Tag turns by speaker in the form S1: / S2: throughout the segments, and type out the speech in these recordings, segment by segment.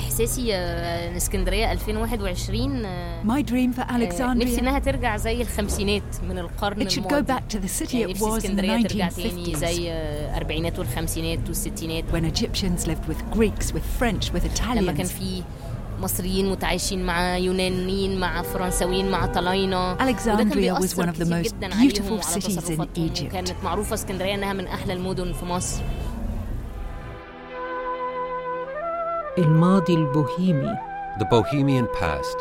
S1: احساسي آه، ان اسكندريه 2021 آه،
S2: My dream for
S1: آه، نفسي
S2: Alexandria.
S1: انها ترجع زي الخمسينات من القرن
S2: It should go
S1: الماضي
S2: back to the city
S1: يعني
S2: it
S1: نفسي
S2: was in the
S1: اسكندريه ترجع تاني
S2: 1950s.
S1: زي آه، الاربعينات والخمسينات والستينات
S2: when Egyptians lived with Greeks, with French, with
S1: لما كان
S2: Italians.
S1: في مصريين متعايشين مع يونانيين مع فرنساويين مع طلاينة وده كان
S2: Alexandria
S1: بيأثر
S2: was one of the
S1: كتير
S2: most
S1: جداً عليهم
S2: beautiful
S1: وعلى
S2: cities in
S1: تصرفاتهم.
S2: Egypt.
S1: وكانت معروفة اسكندرية انها من احلى المدن في مصر
S3: الماضي البوهيمي
S4: The Bohemian Past.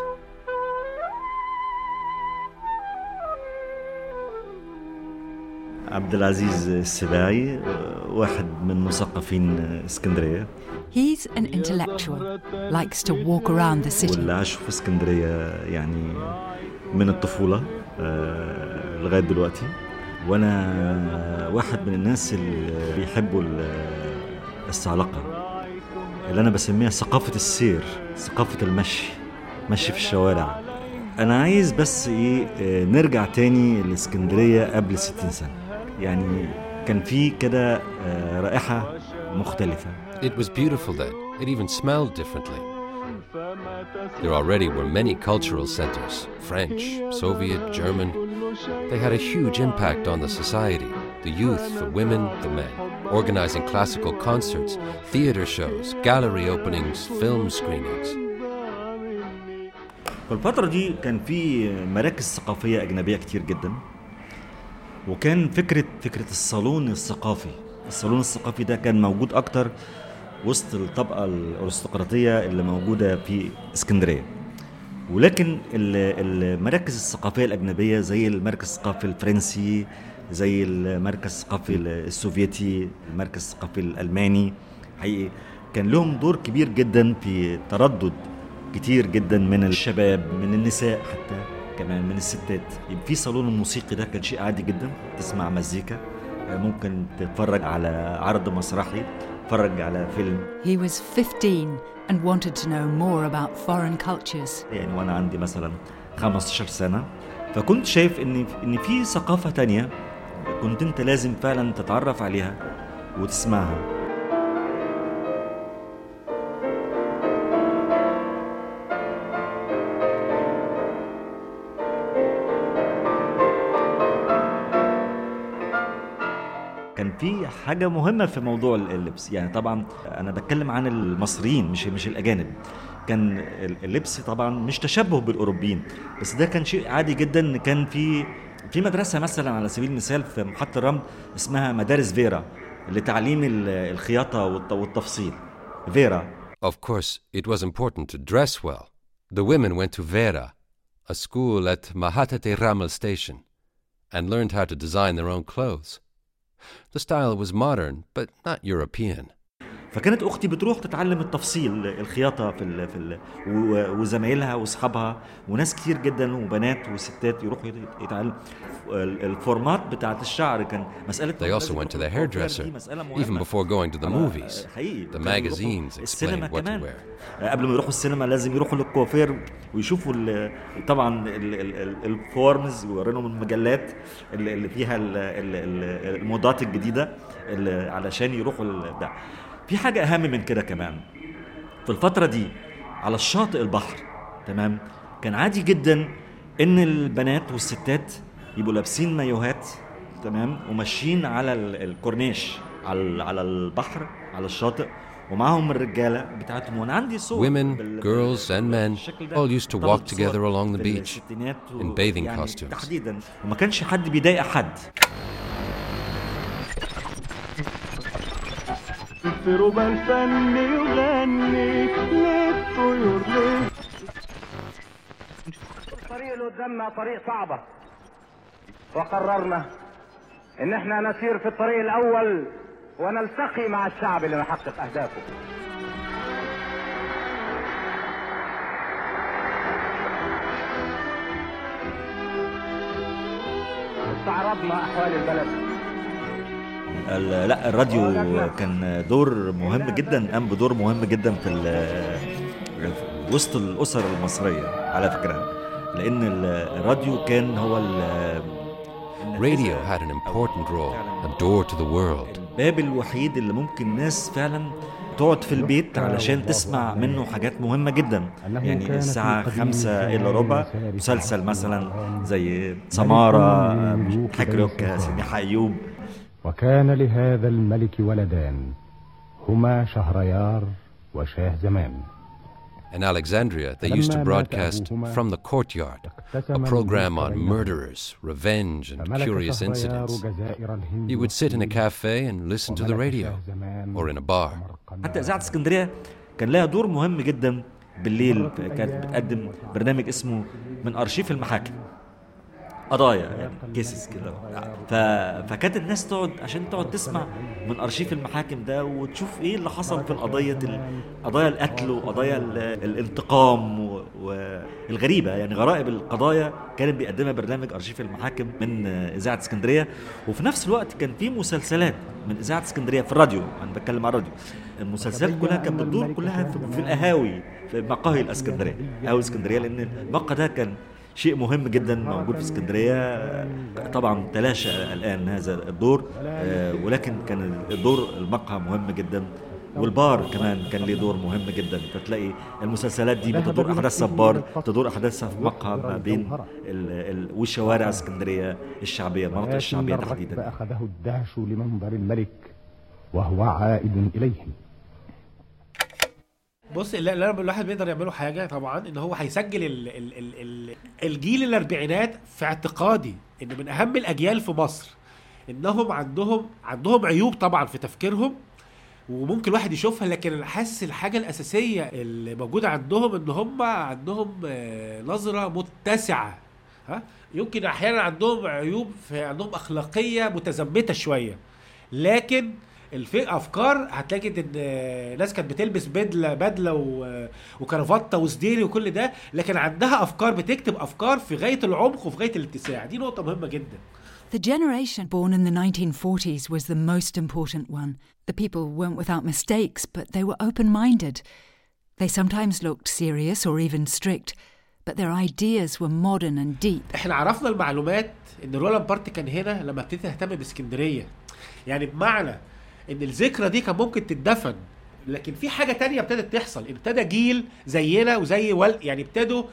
S5: عبد العزيز السباعي واحد من مثقفين اسكندريه
S2: He's an intellectual, likes to walk around the city.
S5: واللي عاشوا في اسكندريه يعني من الطفوله آه، لغايه دلوقتي وانا واحد من الناس اللي بيحبوا ال- الصعلقه اللي انا بسميها ثقافه السير ثقافه المشي مشي في الشوارع انا عايز بس ايه آه، نرجع تاني لاسكندريه قبل 60 سنه يعني كان في كده آه، رائحه مختلفه
S4: It was beautiful then. It even smelled differently. There already were many cultural centers French, Soviet, German. They had a huge impact on the society the youth, the women, the men. Organizing classical concerts, theater shows, gallery openings, film screenings.
S5: في الفترة دي كان في مراكز ثقافية أجنبية كتير جدا وكان فكرة فكرة الصالون الثقافي الصالون الثقافي ده كان موجود أكتر وسط الطبقة الأرستقراطية اللي موجودة في اسكندرية ولكن ال- المراكز الثقافية الأجنبية زي المركز الثقافي الفرنسي زي المركز الثقافي السوفيتي المركز الثقافي الألماني حقيقي كان لهم دور كبير جدا في تردد كتير جدا من الشباب من النساء حتى كمان من الستات يبقى في صالون الموسيقي ده كان شيء عادي جدا تسمع مزيكا ممكن تتفرج على عرض مسرحي تتفرج على فيلم
S2: He was 15 and wanted to know more about foreign cultures.
S5: يعني وانا عندي مثلا 15 سنه فكنت شايف ان ان في ثقافه تانية كنت انت لازم فعلا تتعرف عليها وتسمعها كان في حاجة مهمة في موضوع اللبس يعني طبعا أنا بتكلم عن المصريين مش مش الأجانب كان اللبس طبعا مش تشبه بالأوروبيين بس ده كان شيء عادي جدا إن كان في في مدرسة مثلا على سبيل المثال في محطة الرمل اسمها مدارس فيرا لتعليم ال- الخياطة والت- والتفصيل فيرا
S4: Of course, it was important to dress well. The women went to Vera, a school at Mahatate Ramal station, and learned how to design their own clothes. The style was modern, but not European.
S5: فكانت اختي بتروح تتعلم التفصيل الخياطه في ال في ال و- وزمايلها واصحابها وناس كتير جدا وبنات وستات يروحوا يت- يتعلموا ال- الفورمات بتاعت الشعر كان مساله
S4: They also went to the hairdresser,
S5: دي مسألة مهمة.
S4: even before going to the
S5: آه،
S4: movies.
S5: حقيقي
S4: The
S5: كانوا يروحوا
S4: magazines
S5: السينما
S4: explained what to
S5: كمان.
S4: wear.
S5: آه، قبل ما يروحوا السينما لازم يروحوا للكوافير ويشوفوا ال- طبعا ال- ال- ال- الفورمز ويورينهم المجلات اللي اللي فيها ال- ال- ال- الموضات الجديده اللي علشان يروحوا ال- بتاع في حاجه اهم من كده كمان في الفتره دي على الشاطئ البحر تمام كان عادي جدا ان البنات والستات يبقوا لابسين مايوهات تمام وماشيين على ال- الكورنيش على على البحر على الشاطئ ومعاهم الرجاله بتاعتهم وانا عندي صور
S4: Women,
S5: بال-
S4: girls, and men
S5: بالشكل ده.
S4: all used to
S5: طبعاً
S4: walk
S5: صور
S4: together along the
S5: في
S4: beach
S5: الستينات
S4: in
S5: و-
S4: bathing
S5: يعني
S4: costumes.
S5: تحديدا وما كانش حد بيضايق حد
S6: في ربع الفن يغني للطيور ليه
S7: الطريق اللي قدامنا طريق صعبة وقررنا ان احنا نسير في الطريق الاول ونلتقي مع الشعب لنحقق اهدافه استعرضنا احوال البلد
S5: ال- لا الراديو كان دور مهم جدا قام بدور مهم جدا في ال- وسط الاسر المصريه على فكره لان ال- الراديو كان هو ال-
S4: Radio had an important role, a door to the world.
S5: الباب الوحيد اللي ممكن ناس فعلا تقعد في البيت علشان تسمع منه حاجات مهمة جدا يعني الساعة خمسة إلا ربع مسلسل مثلا زي سمارة حكرك سميحة أيوب
S3: وكان لهذا الملك ولدان هما شهريار وشاه زمان
S4: In Alexandria, they used to broadcast From the Courtyard, a program on murderers, revenge, and curious incidents. You would sit in a cafe and listen to the radio, or in a bar.
S5: حتى إذاعة اسكندرية كان لها دور مهم جدا بالليل كانت بتقدم برنامج اسمه من أرشيف المحاكم قضايا يعني كيسز كده ف... فكانت الناس تقعد عشان تقعد تسمع من ارشيف المحاكم ده وتشوف ايه اللي حصل في القضيه ال... قضايا القتل وقضايا ال... الانتقام و... والغريبه يعني غرائب القضايا كانت بيقدمها برنامج ارشيف المحاكم من اذاعه اسكندريه وفي نفس الوقت كان في مسلسلات من اذاعه اسكندريه في الراديو انا بتكلم على الراديو المسلسلات كلها كانت بتدور كلها في, في القهاوي في مقاهي الاسكندريه قهوه اسكندريه لان المقهى ده كان شيء مهم جدا موجود في اسكندريه طبعا تلاشى الان هذا الدور آه، ولكن كان الدور المقهى مهم جدا والبار كمان كان ليه دور مهم جدا فتلاقي المسلسلات دي بتدور احداثها في بار تدور احداثها في مقهى ما بين ال ال والشوارع اسكندريه الشعبيه المناطق الشعبيه
S3: ولكن
S5: تحديدا
S3: بالركب أخذه الدهش لمنظر الملك وهو عائد إليهم
S8: بص اللي اللي الواحد بيقدر يعمله حاجه طبعا ان هو هيسجل ال ال ال ال الجيل الاربعينات في اعتقادي ان من اهم الاجيال في مصر انهم عندهم عندهم عيوب طبعا في تفكيرهم وممكن الواحد يشوفها لكن انا حاسس الحاجه الاساسيه اللي موجوده عندهم ان هم عندهم آه، نظره متسعه ها يمكن احيانا عندهم عيوب في عندهم اخلاقيه متزمته شويه لكن الفي افكار هتلاقي ان آه، ناس كانت بتلبس بدله بدله و- وكرافته وسديري وكل ده لكن عندها افكار بتكتب افكار في غايه العمق وفي غايه الاتساع دي نقطه مهمه جدا
S2: The generation born in the 1940s was the most important one. The people weren't without mistakes, but they were open minded. They sometimes looked serious or even strict, but their ideas were modern and deep.
S8: احنا عرفنا المعلومات ان رولان بارت كان هنا لما ابتديت اهتم باسكندريه يعني بمعنى ان الذكرى دي كان ممكن تتدفن لكن في حاجه تانية ابتدت تحصل ابتدى جيل زينا وزي ول يعني ابتدوا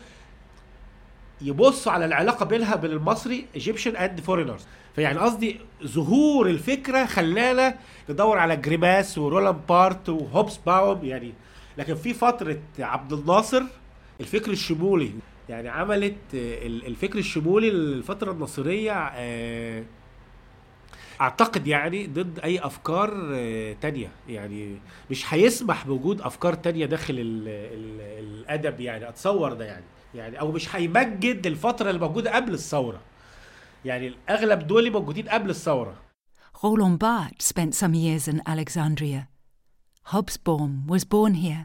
S8: يبصوا على العلاقه بينها بين المصري ايجيبشن اند فورينرز فيعني قصدي ظهور الفكره خلانا ندور على جريماس ورولان بارت وهوبس باوم يعني لكن في فتره عبد الناصر الفكر الشمولي يعني عملت آه، ال- الفكر الشمولي الفتره الناصريه آه، اعتقد يعني ضد اي افكار آه، تانية يعني مش هيسمح بوجود افكار تانية داخل ال ال الادب يعني اتصور ده يعني يعني او مش هيمجد الفتره اللي موجوده قبل الثوره يعني الاغلب دول موجودين قبل الثوره
S2: Roland Barthes spent some years in Alexandria. Hobsbawm was born here.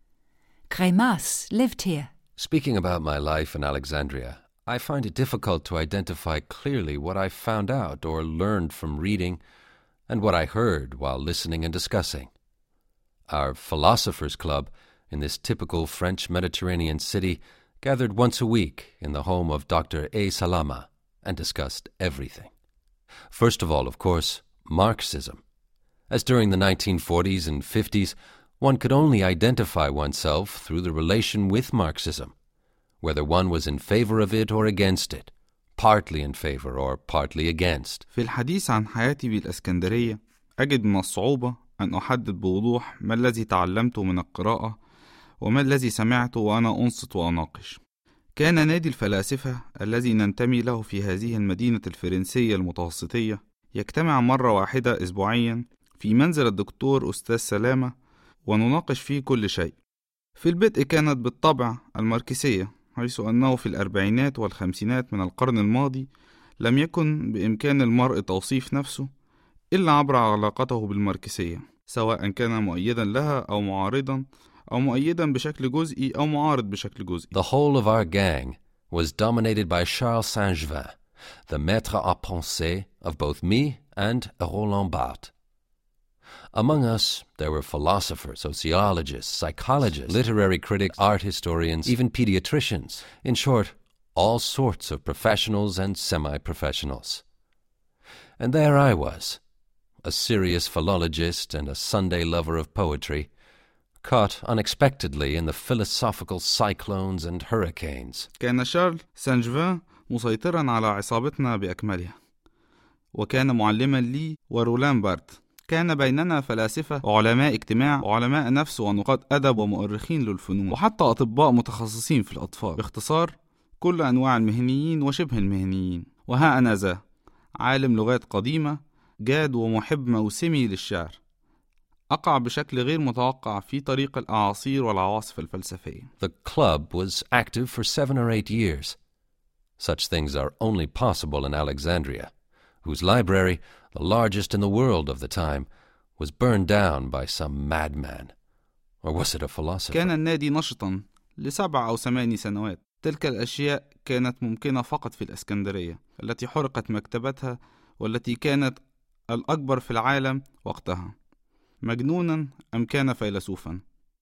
S2: Crémas lived here.
S4: Speaking about my life in Alexandria, I find it difficult to identify clearly what I found out or learned from reading and what I heard while listening and discussing. Our Philosophers Club in this typical French Mediterranean city gathered once a week in the home of Dr. A. Salama and discussed everything. First of all, of course, Marxism. As during the 1940s and 50s, one could only identify oneself through the relation with Marxism, whether one was in favor of it or against it, partly in favor or partly against.
S9: في الحديث عن حياتي بالإسكندرية أجد من الصعوبة أن أحدد بوضوح ما الذي تعلمته من القراءة وما الذي سمعته وأنا أنصت وأناقش كان نادي الفلاسفة الذي ننتمي له في هذه المدينة الفرنسية المتوسطية يجتمع مرة واحدة أسبوعيا في منزل الدكتور أستاذ سلامة ونناقش فيه كل شيء في البدء كانت بالطبع الماركسية حيث أنه في الأربعينات والخمسينات من القرن الماضي لم يكن بإمكان المرء توصيف نفسه إلا عبر علاقته بالماركسية سواء كان مؤيدا لها أو معارضا أو مؤيدا بشكل جزئي أو معارض بشكل جزئي
S4: The whole of our gang was dominated by Charles Saint-Gevin, the maître à penser of both me and Roland Barthes. Among us, there were philosophers, sociologists, psychologists, literary critics, art historians, even pediatricians. In short, all sorts of professionals and semi professionals. And there I was, a serious philologist and a Sunday lover of poetry, caught unexpectedly in the philosophical cyclones and hurricanes.
S9: كان شارل سانجفان مسيطرا على عصابتنا بأكملها وكان معلما لي ورولان بارت كان بيننا فلاسفة وعلماء اجتماع وعلماء نفس ونقاد أدب ومؤرخين للفنون وحتى أطباء متخصصين في الأطفال باختصار كل أنواع المهنيين وشبه المهنيين وها أنا ذا عالم لغات قديمة جاد ومحب موسمي للشعر أقع بشكل غير متوقع في طريق الأعاصير والعواصف الفلسفية
S4: The club was active for seven or eight years. Such things are only possible in Alexandria, whose library, the largest in the world of the time, was burned down by some madman. Or was it a philosopher?
S9: كان النادي نشطا لسبع أو ثماني سنوات تلك الأشياء كانت ممكنة فقط في الإسكندرية التي حرقت مكتبتها والتي كانت الأكبر في العالم وقتها مجنونا أم كان فيلسوفا